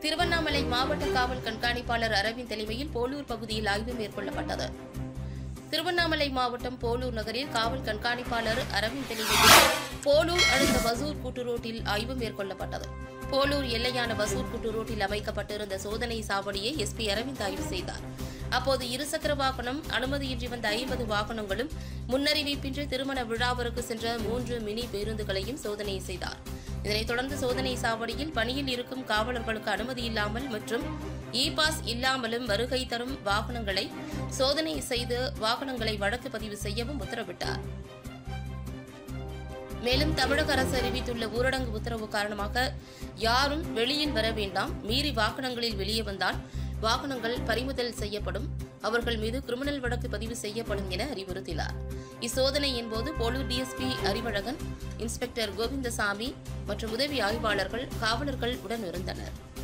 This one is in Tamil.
திருவண்ணாமலை மாவட்ட காவல் கண்காணிப்பாளர் அரவிந்த் தலைமையில் போலூர் பகுதியில் ஆய்வு மேற்கொள்ளப்பட்டது திருவண்ணாமலை மாவட்டம் போலூர் நகரில் காவல் கண்காணிப்பாளர் அரவிந்த் தலைமையில் போலூர் அடுத்த வசூர் கூட்டு ரோட்டில் ஆய்வு மேற்கொள்ளப்பட்டது போலூர் எல்லையான வசூர் கூட்டு ரோட்டில் அமைக்கப்பட்டிருந்த சோதனை சாவடியை எஸ்பி அரவிந்த் ஆய்வு செய்தார் அப்போது இருசக்கர வாகனம் அனுமதியின்றி வந்த ஐம்பது வாகனங்களும் முன்னறிவிப்பின்றி திருமண விழாவிற்கு சென்ற மூன்று மினி பேருந்துகளையும் சோதனை செய்தார் இதனைத் தொடர்ந்து சோதனை சாவடியில் பணியில் இருக்கும் காவலர்களுக்கு அனுமதி இல்லாமல் மற்றும் இ பாஸ் இல்லாமலும் வருகை தரும் வாகனங்களை சோதனை செய்து வாகனங்களை வழக்கு பதிவு செய்யவும் உத்தரவிட்டார் மேலும் தமிழக அரசு அறிவித்துள்ள ஊரடங்கு உத்தரவு காரணமாக யாரும் வெளியில் வர வேண்டாம் மீறி வாகனங்களில் வெளியே வந்தால் வாகனங்கள் பறிமுதல் செய்யப்படும் அவர்கள் மீது கிரிமினல் வழக்கு பதிவு செய்யப்படும் என அறிவுறுத்தினார் இச்சோதனையின் போது போலூர் டிஎஸ்பி அறிவழகன் இன்ஸ்பெக்டர் கோவிந்தசாமி மற்றும் உதவி ஆய்வாளர்கள் காவலர்கள் உடன் இருந்தனர்